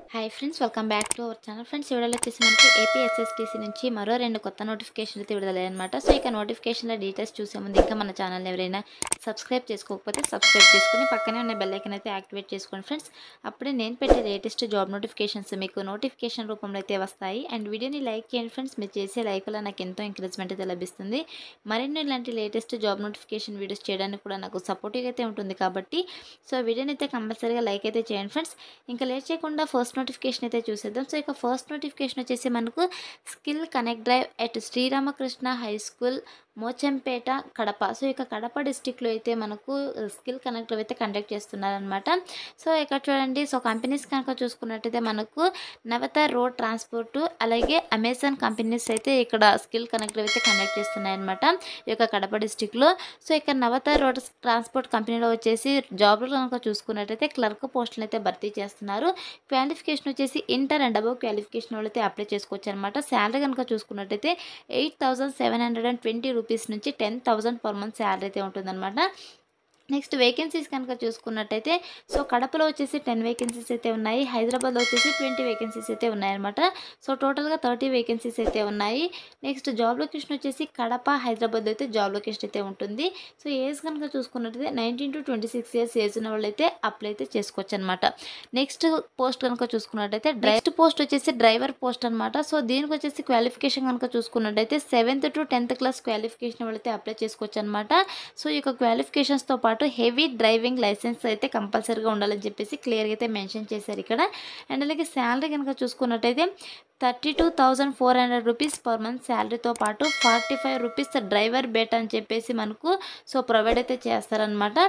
hi friends welcome back to our channel friends వీడియోలో వచ్చేసి మనకి ఏపీఎస్ఎస్టీసీ నుంచి మరో రెండు కొత్త నోటిఫికేషన్లు అయితే విడుదలయ్యాయన్నమాట సో ఇక నోటిఫికేషన్ల డీటెయిల్స్ చూసే ముందు ఇంకా మన ఛానల్ ఎవరైనా సబ్స్క్రైబ్ చేసుకోకపోతే సబ్స్క్రైబ్ చేసుకుని పక్కనే ఉన్న బెల్ ఐకన్ అయితే యాక్టివేట్ చేసుకోండి ఫ్రెండ్స్ అప్పుడే నేను పెట్టే లేటెస్ట్ జాబ్ నోటిఫికేషన్స్ మీకు నోటిఫికేషన్ రూపంలో అయితే వస్తాయి అండ్ వీడియోని లైక్ చేయండి ఫ్రెండ్స్ మీరు చేసే లైక్ వల్ల నాకు ఎంతో ఎంకరేజ్మెంట్ అయితే లభిస్తుంది మరిన్ని ఇలాంటి లేటెస్ట్ జాబ్ నోటిఫికేషన్ వీడియోస్ చేయడానికి కూడా నాకు సపోర్టివ్ అయితే ఉంటుంది కాబట్టి సో వీడియోని అయితే కంపల్సరీగా లైక్ అయితే చేయండి ఫ్రెండ్స్ ఇంకా లేట్ చేయకుండా ఫస్ట్ నోటిఫికేషన్ అయితే చూసేద్దాం సో ఇక ఫస్ట్ నోటిఫికేషన్ వచ్చేసి మనకు skill connect drive at Sriramakrishna high school Mochampeta Kadapa so ఇక కడప డిస్టిక్లో అయితే మనకు స్కిల్ కనెక్ట్ అయితే కండక్ట్ చేస్తున్నారనమాట సో ఇక్కడ చూడండి సో కంపెనీస్ కనుక చూసుకున్నట్టయితే మనకు నవత రోడ్ ట్రాన్స్పోర్ట్ అలాగే అమెజాన్ కంపెనీస్ అయితే ఇక్కడ స్కిల్ కనెక్ట్ అయితే కండక్ట్ చేస్తున్నాయన్నమాట ఈ యొక్క కడప డిస్టిక్లో సో ఇక్కడ నవత రోడ్ ట్రాన్స్పోర్ట్ కంపెనీలో వచ్చేసి జాబ్లు కనుక చూసుకున్నట్టయితే క్లర్క్ పోస్టులు అయితే భర్తీ చేస్తున్నారు క్వాలిఫికేషన్ వచ్చేసి ఇంటర్ అండ్ అబవ్ క్వాలిఫికేషన్ వాళ్ళు అయితే అప్లై చేసుకోవచ్చు అనమాట శాలరీ కనుక చూసుకున్నట్టయితే eight thousand seven hundred and twenty rupees నుంచి ten thousand per month salary అయితే ఉంటుందన్నమాట నెక్స్ట్ వేకెన్సీస్ కనుక చూసుకున్నట్టయితే సో కడపలో వచ్చేసి టెన్ వేకెన్సీస్ అయితే ఉన్నాయి హైదరాబాద్లో వచ్చేసి ట్వంటీ వేకెన్సీస్ అయితే ఉన్నాయన్నమాట సో టోటల్గా థర్టీ వేకెన్సీస్ అయితే ఉన్నాయి నెక్స్ట్ జాబ్ లొకేషన్ వచ్చేసి కడప హైదరాబాద్లో అయితే జాబ్ లొకేషన్ అయితే ఉంటుంది సో ఏజ్ కనుక చూసుకున్నట్టయితే nineteen to twenty six years age ఉన్న వాళ్ళు అయితే అప్లై అయితే చేసుకోవచ్చు అనమాట నెక్స్ట్ పోస్ట్ కనుక చూసుకున్నట్టయితే నెక్స్ట్ పోస్ట్ వచ్చేసి డ్రైవర్ పోస్ట్ అనమాట సో దీనికి వచ్చేసి క్వాలిఫికేషన్ కనుక చూసుకున్నట్టయితే seventh to tenth class qualification వాళ్ళైతే అప్లై చేసుకోవచ్చు అనమాట సో ఈ యొక్క క్వాలిఫికేషన్స్తో పాటు హెవీ డ్రైవింగ్ లైసెన్స్ అయితే కంపల్సరీగా ఉండాలని చెప్పేసి క్లియర్గా అయితే మెన్షన్ చేశారు ఇక్కడ అండ్ అలాగే శాలరీ కనుక చూసుకున్నట్టయితే thirty two thousand four hundred rupees per month శాలరీతో పాటు ఫార్టీ ఫైవ్ రూపీస్ డ్రైవర్ బేట్ అని చెప్పేసి మనకు సో ప్రొవైడ్ అయితే చేస్తారనమాట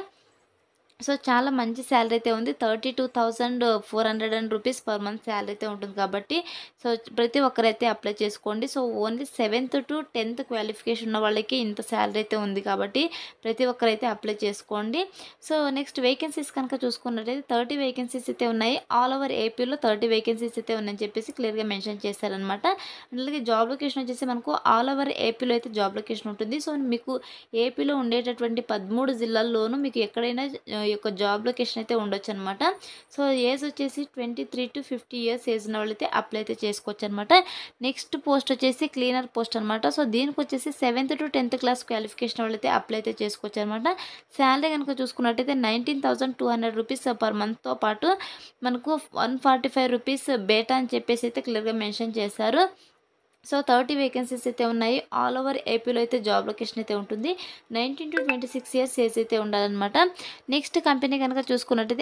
సో చాలా మంచి శాలరీ అయితే ఉంది thirty two thousand four hundred and rupees per month salary అయితే ఉంటుంది కాబట్టి సో ప్రతి ఒక్కరైతే అప్లై చేసుకోండి so only seventh to tenth qualification ఉన్న వాళ్ళకి ఇంత శాలరీ అయితే ఉంది కాబట్టి ప్రతి ఒక్కరైతే అప్లై చేసుకోండి సో నెక్స్ట్ వేకెన్సీస్ కనుక చూసుకున్నట్టయితే థర్టీ వేకెన్సీస్ అయితే ఉన్నాయి ఆల్ ఓవర్ ఏపీలో థర్టీ వేకెన్సీస్ అయితే ఉన్నాయని చెప్పేసి క్లియర్గా మెన్షన్ చేశారనమాట అలాగే జాబ్ లొకేషన్ వచ్చేసి మనకు ఆల్ ఓవర్ ఏపీలో అయితే జాబ్ లొకేషన్ ఉంటుంది సో మీకు ఏపీలో ఉండేటటువంటి పదమూడు జిల్లాల్లోనూ మీకు ఎక్కడైనా ఈ యొక్క జాబ్ లొకేషన్ అయితే ఉండొచ్చు అనమాట సో ఏజ్ వచ్చేసి twenty three to fifty years age ఉన్న వాళ్ళైతే అప్లై అయితే చేసుకోవచ్చు అనమాట నెక్స్ట్ పోస్ట్ వచ్చేసి క్లీనర్ పోస్ట్ అనమాట సో దీనికి వచ్చేసి seventh to tenth class qualification వాళ్ళైతే అప్లై అయితే చేసుకోవచ్చు అనమాట శాలరీ కనుక చూసుకున్నట్టయితే nineteen thousand two hundred rupees per మంత్తో పాటు మనకు వన్ ఫార్టీ ఫైవ్ రూపీస్ బేటా అని చెప్పేసి అయితే క్లియర్గా మెన్షన్ చేశారు సో థర్టీ వేకెన్సీస్ అయితే ఉన్నాయి ఆల్ ఓవర్ ఏపీలో అయితే జాబ్ లొకేషన్ అయితే ఉంటుంది nineteen to twenty six years age అయితే ఉండాలన్నమాట నెక్స్ట్ కంపెనీ కనుక చూసుకున్నట్టయితే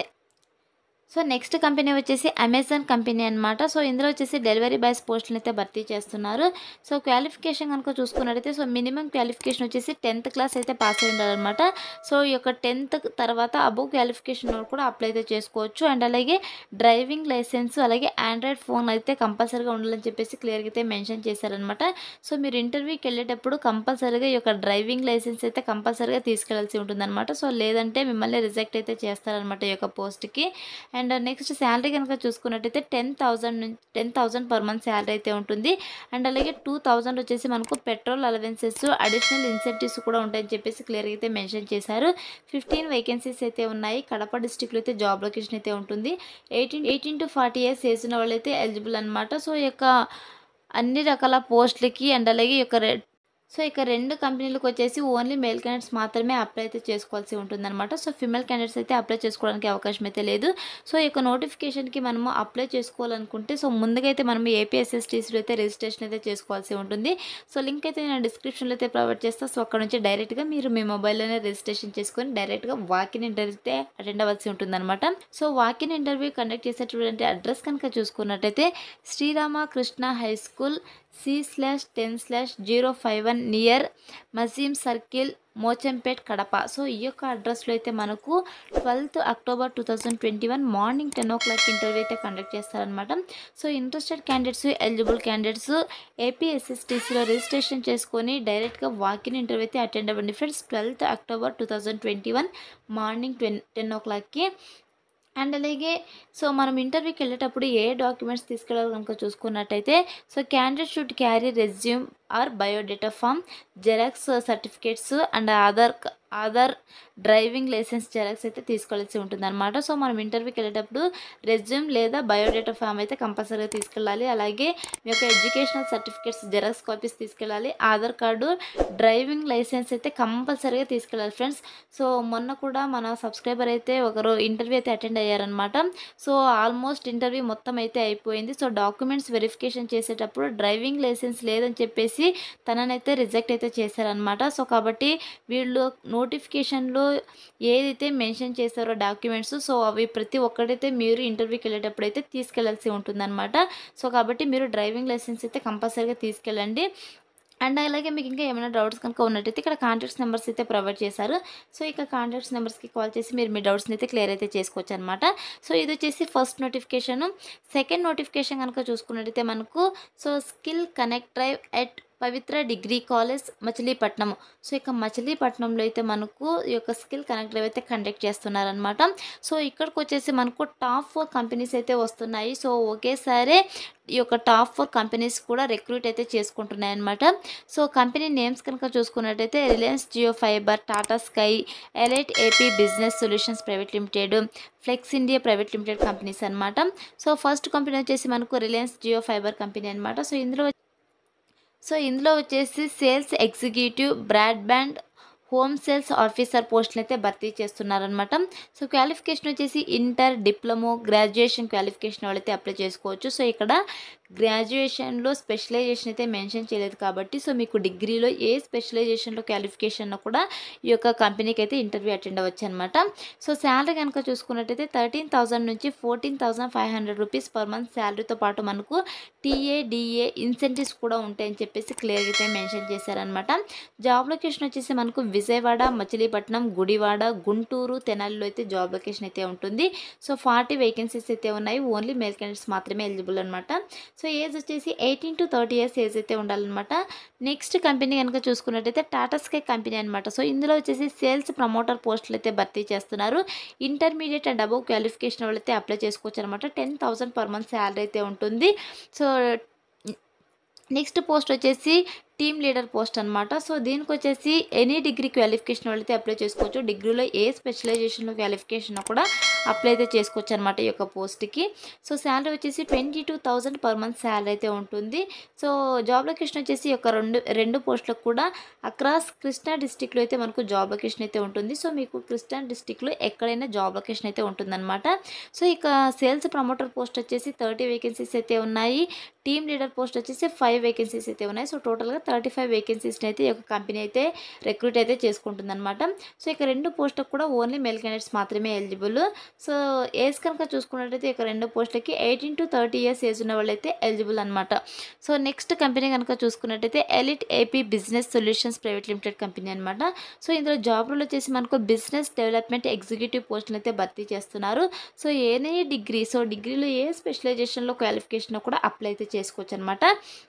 సో నెక్స్ట్ కంపెనీ వచ్చేసి అమెజాన్ కంపెనీ అనమాట సో ఇందులో వచ్చేసి డెలివరీ బాయ్స్ పోస్టులను అయితే భర్తీ చేస్తున్నారు సో క్వాలిఫికేషన్ కనుక చూసుకున్నట్టయితే సో మినిమం క్వాలిఫికేషన్ వచ్చేసి టెన్త్ క్లాస్ అయితే పాస్ అయి ఉండాలన్నమాట సో ఈ యొక్క టెన్త్ తర్వాత అబోవ్ క్వాలిఫికేషన్ కూడా అప్లై అయితే చేసుకోవచ్చు అండ్ అలాగే డ్రైవింగ్ లైసెన్స్ అలాగే ఆండ్రాయిడ్ ఫోన్ అయితే కంపల్సరీగా ఉండాలని చెప్పేసి క్లియర్గా అయితే మెన్షన్ చేశారనమాట సో మీరు ఇంటర్వ్యూకి వెళ్ళేటప్పుడు కంపల్సరీగా ఈ యొక్క డ్రైవింగ్ లైసెన్స్ అయితే కంపల్సరీగా తీసుకెళ్లాల్సి ఉంటుందన్నమాట సో లేదంటే మిమ్మల్ని రిజెక్ట్ అయితే చేస్తారనమాట ఈ యొక్క పోస్ట్కి అండ్ నెక్స్ట్ శాలరీ కనుక చూసుకున్నట్టయితే టెన్ థౌజండ్ నుంచి ten thousand per month salary అయితే ఉంటుంది అండ్ అలాగే టూ థౌజండ్ వచ్చేసి మనకు పెట్రోల్ అలవెన్సెస్ అడిషనల్ ఇన్సెంటివ్స్ కూడా ఉంటాయని చెప్పేసి క్లియర్గా అయితే మెన్షన్ చేశారు ఫిఫ్టీన్ వేకెన్సీస్ అయితే ఉన్నాయి కడప డిస్టిక్లో అయితే జాబ్ లొకేషన్ అయితే ఉంటుంది eighteen eighteen to forty years age ఉన్న వాళ్ళైతే ఎలిజిబుల్ అనమాట సో ఈ యొక్క అన్ని రకాల పోస్టులకి అండ్ అలాగే ఈ యొక్క సో ఇక రెండు కంపెనీలకు వచ్చేసి ఓన్లీ మేల్ క్యాండిడేట్స్ మాత్రమే అప్లై అయితే చేసుకోవాల్సి ఉంటుందన్నమాట సో ఫిమేల్ క్యాండిడేట్స్ అయితే అప్లై చేసుకోవడానికి అవకాశం అయితే లేదు సో ఇక నోటిఫికేషన్కి మనము అప్లై చేసుకోవాలనుకుంటే సో ముందుగా అయితే మనం ఏపీఎస్ఎస్టీసీలో అయితే రిజిస్ట్రేషన్ అయితే చేసుకోవాల్సి ఉంటుంది సో లింక్ అయితే నేను డిస్క్రిప్షన్లో అయితే ప్రొవైడ్ చేస్తాను సో అక్కడ నుంచి డైరెక్ట్గా మీరు మీ మొబైల్లోనే రిజిస్ట్రేషన్ చేసుకొని డైరెక్ట్గా వాకిన్ ఇంటర్వ్యూ అయితే అటెండ్ అవ్వాల్సి ఉంటుందన్నమాట సో వాకిన్ ఇంటర్వ్యూ కండక్ట్ చేసేటువంటి అడ్రస్ కనుక చూసుకున్నట్టయితే Srirama Krishna high school C slash ten slash zero five one near Masim circle Mochampet Kadapa so ఈ యొక్క అడ్రస్లో అయితే మనకు twelfth October two thousand twenty one morning ten o'clock interview అయితే కండక్ట్ చేస్తారనమాట so interested candidates eligible candidates ఏపీఎస్ఎస్టీసీలో రిజిస్ట్రేషన్ చేసుకొని డైరెక్ట్గా వాకిన్ ఇంటర్వ్యూ అయితే అటెండ్ అవ్వండి friends twelfth October two thousand twenty one morning ten ten ఓ క్లాక్కి and అలాగే సో మనం ఇంటర్వ్యూకి వెళ్ళేటప్పుడు ఏ డాక్యుమెంట్స్ తీసుకెళ్ళాలి కనుక చూసుకున్నట్టయితే so candidate should carry resume or biodata form xerox certificates and Aadhaar Aadhaar driving licence xerox అయితే తీసుకోవాల్సి ఉంటుంది అనమాట సో మనం ఇంటర్వ్యూకి వెళ్ళేటప్పుడు రెజ్యూమ్ లేదా బయోడేటా ఫామ్ అయితే కంపల్సరీగా తీసుకెళ్ళాలి అలాగే మీ యొక్క ఎడ్యుకేషనల్ సర్టిఫికేట్స్ జెరాక్స్ కాపీస్ తీసుకెళ్ళాలి ఆధార్ కార్డు డ్రైవింగ్ లైసెన్స్ అయితే కంపల్సరీగా తీసుకెళ్ళాలి ఫ్రెండ్స్ సో మొన్న కూడా మన సబ్స్క్రైబర్ అయితే ఒకరు ఇంటర్వ్యూ అయితే అటెండ్ అయ్యారనమాట సో ఆల్మోస్ట్ ఇంటర్వ్యూ మొత్తం అయితే అయిపోయింది సో డాక్యుమెంట్స్ వెరిఫికేషన్ చేసేటప్పుడు డ్రైవింగ్ లైసెన్స్ లేదని చెప్పేసి తననైతే రిజెక్ట్ అయితే చేశారనమాట సో కాబట్టి వీళ్ళు నోటిఫికేషన్లో ఏదైతే మెన్షన్ చేశారో డాక్యుమెంట్స్ సో అవి ప్రతి ఒక్కటైతే మీరు ఇంటర్వ్యూకి వెళ్ళేటప్పుడు అయితే తీసుకెళ్లాల్సి ఉంటుందన్నమాట సో కాబట్టి మీరు డ్రైవింగ్ లైసెన్స్ అయితే కంపల్సరీగా తీసుకెళ్ళండి అండ్ అలాగే మీకు ఇంకా ఏమైనా డౌట్స్ కనుక ఉన్నట్టయితే ఇక్కడ కాంటాక్ట్స్ నెంబర్స్ అయితే ప్రొవైడ్ చేశారు సో ఇక కాంటాక్ట్స్ నెంబర్స్కి కాల్ చేసి మీరు మీ డౌట్స్ని అయితే క్లియర్ అయితే చేసుకోవచ్చు అనమాట సో ఇది వచ్చేసి ఫస్ట్ నోటిఫికేషన్ సెకండ్ నోటిఫికేషన్ కనుక చూసుకున్నట్టయితే మనకు so skill connect drive at Pavitra degree college Machilipatnam so ఇక మచిలీపట్నంలో అయితే మనకు ఈ యొక్క స్కిల్ కనెక్ట్ డ్రైవ్ అయితే కండక్ట్ చేస్తున్నారనమాట సో ఇక్కడికి వచ్చేసి మనకు టాప్ ఫోర్ కంపెనీస్ అయితే వస్తున్నాయి సో ఒకేసారి ఈ యొక్క టాప్ ఫోర్ కంపెనీస్ కూడా రిక్రూట్ అయితే చేసుకుంటున్నాయి అనమాట సో కంపెనీ నేమ్స్ కనుక చూసుకున్నట్టయితే Reliance Jio fibre Tata Sky Elite AP business solutions private limited Flex India private limited companies అనమాట సో ఫస్ట్ కంపెనీ వచ్చేసి మనకు రిలయన్స్ జియో ఫైబర్ కంపెనీ అనమాట సో ఇందులో సో ఇందులో వచ్చేసి sales executive broadband home sales officer పోస్టులు అయితే భర్తీ చేస్తున్నారనమాట సో క్వాలిఫికేషన్ వచ్చేసి ఇంటర్ డిప్లొమో గ్రాడ్యుయేషన్ క్వాలిఫికేషన్ వాళ్ళైతే అప్లై చేసుకోవచ్చు సో ఇక్కడ గ్రాడ్యుయేషన్లో స్పెషలైజేషన్ అయితే మెన్షన్ చేయలేదు కాబట్టి సో మీకు డిగ్రీలో ఏ స్పెషలైజేషన్లో క్వాలిఫికేషన్ కూడా ఈ యొక్క కంపెనీకి అయితే ఇంటర్వ్యూ అటెండ్ అవ్వచ్చు అనమాట సో శాలరీ కనుక చూసుకున్నట్టయితే థర్టీన్ థౌసండ్ నుంచి fourteen thousand five hundred rupees per month శాలరీతో పాటు మనకు టీఏ డిఏ ఇన్సెంటివ్స్ కూడా ఉంటాయని చెప్పేసి క్లియర్గా అయితే మెన్షన్ చేశారనమాట జాబ్ లొకేషన్ వచ్చేసి మనకు విజయవాడ మచిలీపట్నం గుడివాడ గుంటూరు తెనాలిలో అయితే జాబ్ లొకేషన్ అయితే ఉంటుంది సో ఫార్టీ వేకెన్సీస్ అయితే ఉన్నాయి ఓన్లీ మేల్ క్యాండిడేట్స్ మాత్రమే ఎలిజిబుల్ అనమాట సో ఏజ్ వచ్చేసి eighteen to thirty years age అయితే ఉండాలన్నమాట నెక్స్ట్ కంపెనీ కనుక చూసుకున్నట్టయితే టాటా స్కై కంపెనీ అనమాట సో ఇందులో వచ్చేసి సేల్స్ ప్రమోటర్ పోస్టులు అయితే భర్తీ చేస్తున్నారు ఇంటర్మీడియట్ అండ్ అబౌవ్ క్వాలిఫికేషన్ వాళ్ళైతే అప్లై చేసుకోవచ్చు అనమాట ten thousand per month salary అయితే ఉంటుంది సో నెక్స్ట్ పోస్ట్ వచ్చేసి టీమ్ లీడర్ పోస్ట్ అనమాట సో దీనికి వచ్చేసి ఎనీ డిగ్రీ క్వాలిఫికేషన్ వాళ్ళైతే అప్లై చేసుకోవచ్చు డిగ్రీలో ఏ స్పెషలైజేషన్లో క్వాలిఫికేషన్ కూడా అప్లై అయితే చేసుకోవచ్చు అనమాట ఈ యొక్క పోస్ట్కి సో శాలరీ వచ్చేసి twenty two thousand per month salary అయితే ఉంటుంది సో జాబ్ లొకేషన్ వచ్చేసి ఈ యొక్క రెండు రెండు పోస్టులకు కూడా అక్రాస్ కృష్ణా డిస్టిక్లో అయితే మనకు జాబ్ లొకేషన్ అయితే ఉంటుంది సో మీకు కృష్ణా డిస్టిక్లో ఎక్కడైనా జాబ్ లొకేషన్ అయితే ఉంటుందన్నమాట సో ఇక సేల్స్ ప్రమోటర్ పోస్ట్ వచ్చేసి థర్టీ వేకెన్సీస్ అయితే ఉన్నాయి టీమ్ లీడర్ పోస్ట్ వచ్చేసి ఫైవ్ వేకెన్సీస్ అయితే ఉన్నాయి సో టోటల్గా థర్టీ ఫైవ్ వేకెన్సీస్ని అయితే ఈ యొక్క కంపెనీ అయితే రిక్రూట్ అయితే చేసుకుంటుంది అనమాట సో ఇక రెండు పోస్టులకు కూడా ఓన్లీ మెయిల్ క్యాండిడేట్స్ మాత్రమే ఎలిజిబుల్ సో ఏజ్ కనుక చూసుకున్నట్టయితే ఇక రెండు పోస్టులకి eighteen to thirty years age ఉన్న వాళ్ళైతే ఎలిజిబుల్ అనమాట సో నెక్స్ట్ కంపెనీ కనుక చూసుకున్నట్టయితే Elite AP business solutions private Limited company అనమాట సో ఇందులో జాబ్ రోల్ వచ్చేసి మనకు బిజినెస్ డెవలప్మెంట్ ఎగ్జిక్యూటివ్ పోస్టులు అయితే భర్తీ చేస్తున్నారు సో ఏనే డిగ్రీ సో డిగ్రీలో ఏ స్పెషలైజేషన్లో క్వాలిఫికేషన్ కూడా అప్లై అయితే చేసుకోవచ్చు అనమాట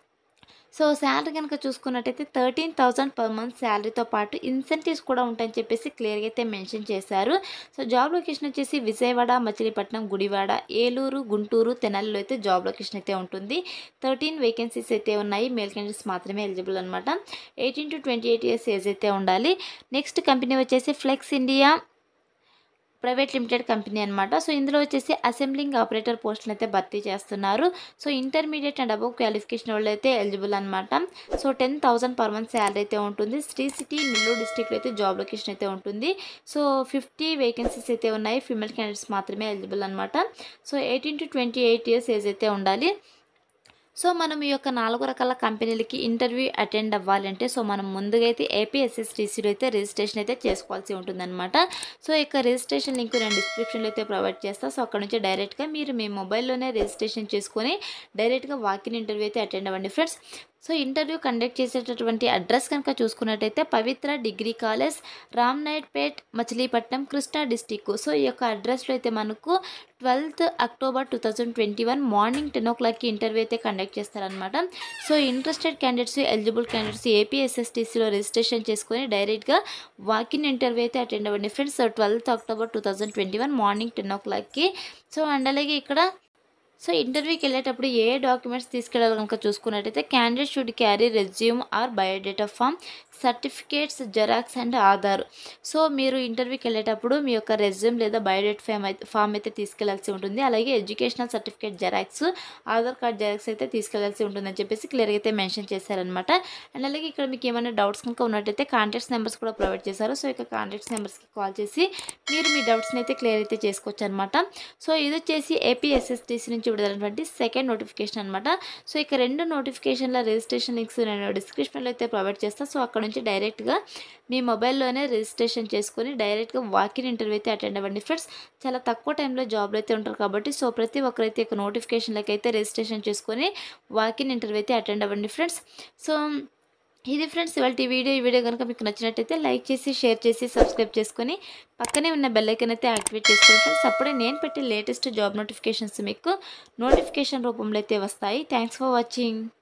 సో శాలరీ కనుక చూసుకున్నట్టయితే థర్టీన్ థౌసండ్ పర్ మంత్ శాలరీతో పాటు ఇన్సెంటివ్స్ కూడా ఉంటాయని చెప్పేసి క్లియర్గా అయితే మెన్షన్ చేశారు సో జాబ్ లొకేషన్ వచ్చేసి విజయవాడ మచిలీపట్నం గుడివాడ ఏలూరు గుంటూరు తెనాలిలో అయితే జాబ్ లొకేషన్ అయితే ఉంటుంది థర్టీన్ వేకెన్సీస్ అయితే ఉన్నాయి మేల్ క్యాండిడేట్స్ మాత్రమే ఎలిజిబుల్ అనమాట eighteen to twenty eight years age అయితే ఉండాలి నెక్స్ట్ కంపెనీ వచ్చేసి Flex India private Limited company అనమాట సో ఇందులో వచ్చేసి అసెంబ్లింగ్ ఆపరేటర్ పోస్టులు అయితే భర్తీ చేస్తున్నారు so intermediate and above qualification వాళ్ళు అయితే ఎలిజిబుల్ అనమాట so ten thousand per month salary అయితే ఉంటుంది శ్రీ సిటీ నెల్లూరు డిస్టిక్లో అయితే జాబ్ లొకేషన్ అయితే ఉంటుంది సో ఫిఫ్టీ వేకెన్సీస్ అయితే ఉన్నాయి ఫీమేల్ క్యాండిడేట్స్ మాత్రమే ఎలిజిబుల్ అనమాట so eighteen to twenty eight years age అయితే ఉండాలి సో మనం ఈ యొక్క నాలుగు రకాల కంపెనీలకి ఇంటర్వ్యూ అటెండ్ అవ్వాలంటే సో మనం ముందుగా అయితే ఏపీఎస్ఎస్టీసీలో అయితే రిజిస్ట్రేషన్ అయితే చేసుకోవాల్సి ఉంటుందన్నమాట సో ఇక రిజిస్ట్రేషన్ లింక్ నేను డిస్క్రిప్షన్లో అయితే ప్రొవైడ్ చేస్తాను సో అక్కడ నుంచి డైరెక్ట్గా మీరు మీ మొబైల్లోనే రిజిస్ట్రేషన్ చేసుకొని డైరెక్ట్గా వాకిన్ ఇంటర్వ్యూ అయితే అటెండ్ అవ్వండి ఫ్రెండ్స్ సో ఇంటర్వ్యూ కండక్ట్ చేసేటటువంటి అడ్రస్ కనుక చూసుకున్నట్టయితే Pavitra degree college Rampet Machilipatnam Krishna district so ఈ యొక్క అడ్రస్లో అయితే మనకు twelfth October two thousand twenty one morning ten ఓ క్లాక్కి ఇంటర్వ్యూ అయితే కండక్ట్ చేస్తారనమాట so interested candidates eligible candidates ఏపీఎస్ఎస్టీసీలో రిజిస్ట్రేషన్ చేసుకొని డైరెక్ట్గా వాకిన్ ఇంటర్వ్యూ అయితే అటెండ్ అవ్వండి friends twelfth October two thousand twenty one morning ten ఓ క్లాక్కి సో అండ్ అలాగే ఇక్కడ సో ఇంటర్వ్యూకి వెళ్ళేటప్పుడు ఏ డాక్యుమెంట్స్ తీసుకెళ్ళాలి కనుక చూసుకున్నట్టయితే candidate should carry resume or biodata form certificates xerox and Aadhaar so మీరు ఇంటర్వ్యూకి వెళ్ళేటప్పుడు మీ యొక్క రెజ్యూమ్ లేదా బయోడేట్ ఫామ్ అయితే ఫామ్ అయితే తీసుకెళ్లాల్సి ఉంటుంది అలాగే educational certificate xerox Aadhaar card xerox అయితే తీసుకెళ్లాల్సి ఉంటుందని చెప్పేసి క్లియర్గా అయితే మెన్షన్ చేశారనమాట అండ్ అలాగే ఇక్కడ మీకు ఏమైనా డౌట్స్ కనుక ఉన్నట్టయితే కాంటాక్ట్స్ నెంబర్స్ కూడా ప్రొవైడ్ చేశారు సో ఇక కాంటాక్ట్స్ నెంబర్స్కి కాల్ చేసి మీరు మీ డౌట్స్ని అయితే క్లియర్ అయితే చేసుకోవచ్చు అనమాట సో ఇది వచ్చేసి ఏపీఎస్ఎస్టీసీ నుంచి విడుదలైనటువంటి సెకండ్ నోటిఫికేషన్ అనమాట సో ఇక రెండు నోటిఫికేషన్ల రిజిస్ట్రేషన్ లింక్స్ నేను డిస్క్రిప్షన్లో అయితే ప్రొవైడ్ చేస్తాను సో అక్కడ నుంచి డైరెక్ట్గా మీ మొబైల్లోనే రిజిస్ట్రేషన్ చేసుకొని డైరెక్ట్గా వాకిన్ ఇంటర్వ్యూ అయితే అటెండ్ అవ్వండి ఫ్రెండ్స్ చాలా తక్కువ టైంలో జాబ్లో అయితే ఉంటారు కాబట్టి సో ప్రతి ఒక్కరైతే ఇక నోటిఫికేషన్లకి అయితే రిజిస్ట్రేషన్ చేసుకొని వాకిన్ ఇంటర్వ్యూ అయితే అటెండ్ అవ్వండి ఫ్రెండ్స్ సో ఇది ఫ్రెండ్స్ ఇవాళ ఈ వీడియో ఈ వీడియో కనుక మీకు నచ్చినట్టయితే లైక్ చేసి షేర్ చేసి సబ్స్క్రైబ్ చేసుకొని పక్కనే ఉన్న బెల్ ఐకన్ అయితే యాక్టివేట్ చేసుకోండి ఫ్రెండ్స్ అప్పుడే నేను పెట్టే లేటెస్ట్ జాబ్ నోటిఫికేషన్స్ మీకు నోటిఫికేషన్ రూపంలో అయితే వస్తాయి థ్యాంక్స్ ఫర్ వాచింగ్